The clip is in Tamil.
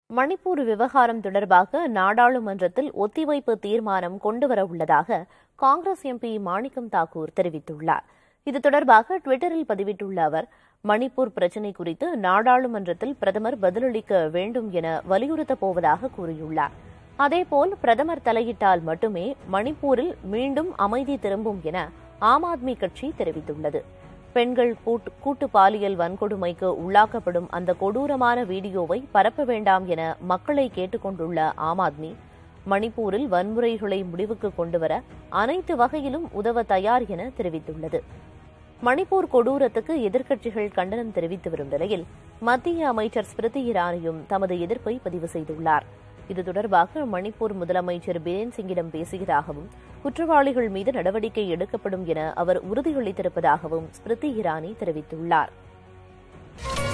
மணிப்பூர் விவகாரம் தொடர்பாக நாடாளுமன்றத்தில் ஒத்திவைப்பு தீர்மானம் கொண்டுவர உள்ளதாக காங்கிரஸ் எம்பி மாணிக்கம் தாக்கூர் தெரிவித்துள்ளார் இது தொடர்பாக டுவிட்டரில் பதிவிட்டுள்ள அவர் மணிப்பூர் பிரச்சினை குறித்து நாடாளுமன்றத்தில் பிரதமர் பதிலளிக்க வேண்டும் என வலியுறுத்தப் போவதாக கூறியுள்ளார் அதேபோல் பிரதமர் தலையிட்டால் மட்டுமே மணிப்பூரில் மீண்டும் அமைதி திரும்பும் என ஆம் ஆத்மி கட்சி தெரிவித்துள்ளது பெண்கள் கூட்டு கூட்டு பாலியல் வன்கொடுமைக்கு உள்ளாக்கப்படும் அந்த கொடூரமான வீடியோவை பரப்ப வேண்டாம் என மக்களை கேட்டுக் கொண்டுள்ள ஆம் ஆத்மி மணிப்பூரில் வன்முறைகளை முடிவுக்கு கொண்டுவர அனைத்து வகையிலும் உதவ தயார் என தெரிவித்துள்ளது மணிப்பூர் கொடூரத்துக்கு எதிர்க்கட்சிகள் கண்டனம் தெரிவித்து வரும் நிலையில் மத்திய அமைச்சர் ஸ்மிருதி இரானியும் தமது எதிர்ப்பை பதிவு செய்துள்ளார் இது தொடர்பாக மணிப்பூர் முதலமைச்சர் பிரேன் சிங்கிடம் பேசியதாகவும் குற்றவாளிகள் மீது நடவடிக்கை எடுக்கப்படும் என அவர் உறுதியளித்திருப்பதாகவும் ஸ்மிருதி இரானி தெரிவித்துள்ளார்